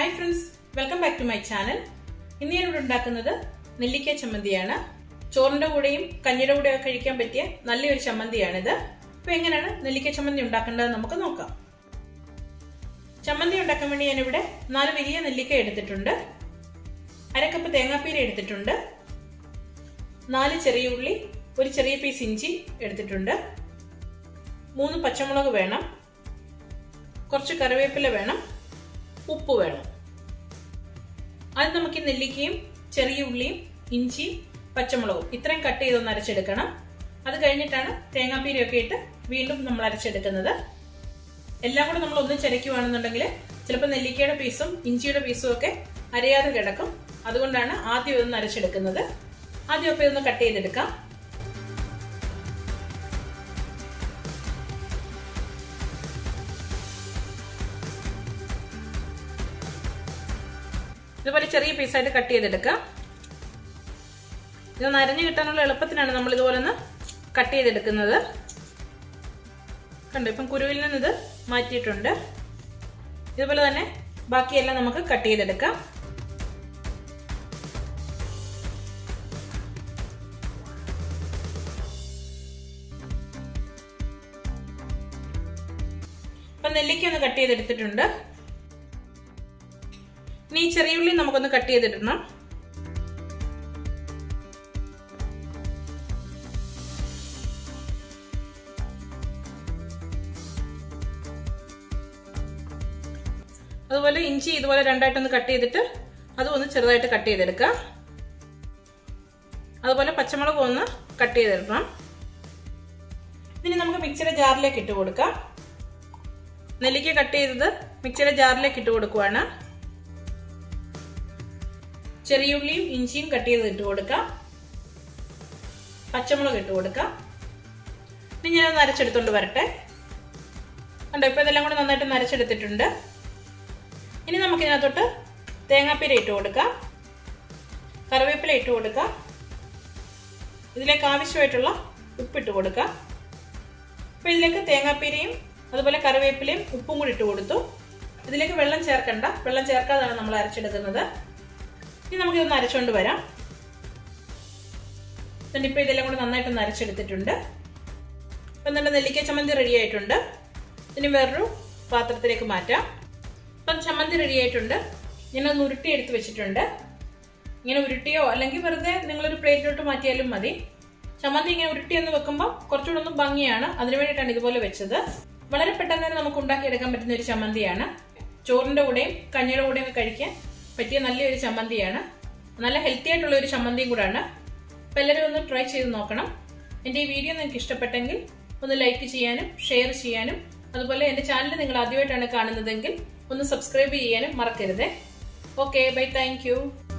hi friends welcome back to my channel ഇന്ന് ഞാനിവിടെ ഉണ്ടാക്കുന്നത് നെല്ലിക്ക ചമ്മന്തിയാണ് ചോറിന്റെ കൂടെയും കഞ്ഞിയുടെ കൂടെയും ഒക്കെ കഴിക്കാൻ പറ്റിയ നല്ലൊരു ചമ്മന്തിയാണിത് അപ്പൊ എങ്ങനെയാണ് നെല്ലിക്ക ചമ്മന്തി ഉണ്ടാക്കേണ്ടത് നമുക്ക് നോക്കാം ചമ്മന്തി ഉണ്ടാക്കാൻ വേണ്ടി ഞാനിവിടെ നാല് വലിയ നെല്ലിക്ക എടുത്തിട്ടുണ്ട് അരക്കപ്പ് തേങ്ങാപ്പീര എടുത്തിട്ടുണ്ട് നാല് ചെറിയ ഉള്ളി ഒരു ചെറിയ പീസ് ഇഞ്ചി എടുത്തിട്ടുണ്ട് മൂന്ന് പച്ചമുളക് വേണം കുറച്ച് കറിവേപ്പില വേണം ഉപ്പ് വേണം അത് നമുക്ക് ഈ നെല്ലിക്കയും ചെറിയ ഉള്ളിയും ഇഞ്ചിയും പച്ചമുളകും ഇത്രയും കട്ട് ചെയ്തൊന്ന് അരച്ചെടുക്കണം അത് കഴിഞ്ഞിട്ടാണ് തേങ്ങാപ്പീരയൊക്കെ ഇട്ട് വീണ്ടും നമ്മൾ അരച്ചെടുക്കുന്നത് എല്ലാം കൂടെ നമ്മൾ ഒന്ന് ചരയ്ക്കുവാണെന്നുണ്ടെങ്കിൽ ചിലപ്പോൾ നെല്ലിക്കയുടെ പീസും ഇഞ്ചിയുടെ പീസും ഒക്കെ അരയാതെ കിടക്കും അതുകൊണ്ടാണ് ആദ്യം ഇതൊന്ന് അരച്ചെടുക്കുന്നത് ആദ്യമൊക്കെ ഇതൊന്ന് കട്ട് ചെയ്തെടുക്കാം ഇതുപോലെ ചെറിയ പീസായിട്ട് കട്ട് ചെയ്തെടുക്കാം ഇതൊന്ന് അരഞ്ഞു കിട്ടാനുള്ള എളുപ്പത്തിനാണ് നമ്മൾ ഇതുപോലെ ഒന്ന് കട്ട് ചെയ്തെടുക്കുന്നത് കണ്ടോ ഇപ്പം കുരുവിൽ നിന്ന് ഇത് മാറ്റിയിട്ടുണ്ട് ഇതുപോലെ തന്നെ ബാക്കിയെല്ലാം നമുക്ക് കട്ട് ചെയ്തെടുക്കാം ഇപ്പം നെല്ലിക്ക ഒന്ന് കട്ട് ചെയ്തെടുത്തിട്ടുണ്ട് ഇനി ഈ ചെറിയ ഉള്ളി നമുക്കൊന്ന് കട്ട് ചെയ്തിടണം അതുപോലെ ഇഞ്ചി ഇതുപോലെ രണ്ടായിട്ടൊന്ന് കട്ട് ചെയ്തിട്ട് അതും ഒന്ന് ചെറുതായിട്ട് കട്ട് ചെയ്തെടുക്കാം അതുപോലെ പച്ചമുളക് ഒന്ന് കട്ട് ചെയ്തെടുക്കണം ഇനി നമുക്ക് മിക്സിയുടെ ജാറിലേക്ക് ഇട്ട് കൊടുക്കാം നെല്ലിക്ക കട്ട് ചെയ്തത് മിക്സിയുടെ ജാറിലേക്ക് ഇട്ട് കൊടുക്കുവാണ് ചെറിയുള്ളിയും ഇഞ്ചിയും കട്ട് ചെയ്ത് ഇട്ട് കൊടുക്കാം പച്ചമുളക് ഇട്ട് കൊടുക്കാം ഇനി ഞാനൊന്ന് അരച്ചെടുത്തോണ്ട് വരട്ടെ കണ്ടോ ഇപ്പൊ ഇതെല്ലാം കൂടെ നന്നായിട്ട് നരച്ചെടുത്തിട്ടുണ്ട് ഇനി നമുക്ക് ഇതിനകത്തോട്ട് തേങ്ങാപ്പീര ഇട്ട് കൊടുക്കാം കറിവേപ്പില ഇട്ട് കൊടുക്കാം ഇതിലേക്ക് ആവശ്യമായിട്ടുള്ള ഉപ്പിട്ട് കൊടുക്കാം അപ്പൊ ഇതിലേക്ക് തേങ്ങാപ്പീരയും അതുപോലെ കറിവേപ്പിലയും ഉപ്പും കൂടി ഇട്ട് കൊടുത്തു ഇതിലേക്ക് വെള്ളം ചേർക്കണ്ട വെള്ളം ചേർക്കാതാണ് നമ്മൾ അരച്ചെടുക്കുന്നത് ഇനി നമുക്ക് ഇതൊന്ന് അരച്ചുകൊണ്ട് വരാം എന്നിട്ട് ഇപ്പൊ ഇതെല്ലാം കൂടെ നന്നായിട്ടൊന്ന് അരച്ചെടുത്തിട്ടുണ്ട് ഇപ്പം നമ്മുടെ നെല്ലിക്ക ചമ്മന്തി റെഡി ആയിട്ടുണ്ട് ഇനി വേറൊരു പാത്രത്തിലേക്ക് മാറ്റാം ഇപ്പം ചമ്മന്തി റെഡി ആയിട്ടുണ്ട് ഞാനൊന്ന് ഉരുട്ടി എടുത്ത് വെച്ചിട്ടുണ്ട് ഇങ്ങനെ ഉരുട്ടിയോ അല്ലെങ്കിൽ വെറുതെ നിങ്ങളൊരു പ്ലേറ്റിലോട്ട് മാറ്റിയാലും മതി ചമ്മന്തി ഇങ്ങനെ ഉരുട്ടി എന്ന് വെക്കുമ്പോൾ കുറച്ചുകൂടെ ഒന്ന് ഭംഗിയാണ് അതിനു വേണ്ടിയിട്ടാണ് ഇതുപോലെ വെച്ചത് വളരെ പെട്ടെന്ന് തന്നെ നമുക്ക് ഉണ്ടാക്കിയെടുക്കാൻ പറ്റുന്ന ഒരു ചമ്മന്തിയാണ് ചോറിന്റെ കൂടെയും കഞ്ഞിയുടെ കൂടെയും ഒക്കെ കഴിക്കാൻ പറ്റിയ നല്ലൊരു ചമ്മന്തിയാണ് നല്ല ഹെൽത്തി ആയിട്ടുള്ള ഒരു ചമ്മന്തിയും കൂടാണ് അപ്പം എല്ലാവരും ഒന്ന് ട്രൈ ചെയ്ത് നോക്കണം എൻ്റെ ഈ വീഡിയോ നിങ്ങൾക്ക് ഇഷ്ടപ്പെട്ടെങ്കിൽ ഒന്ന് ലൈക്ക് ചെയ്യാനും ഷെയർ ചെയ്യാനും അതുപോലെ എൻ്റെ ചാനൽ നിങ്ങൾ ആദ്യമായിട്ടാണ് കാണുന്നതെങ്കിൽ ഒന്ന് സബ്സ്ക്രൈബ് ചെയ്യാനും മറക്കരുതേ ഓക്കെ ബൈ താങ്ക്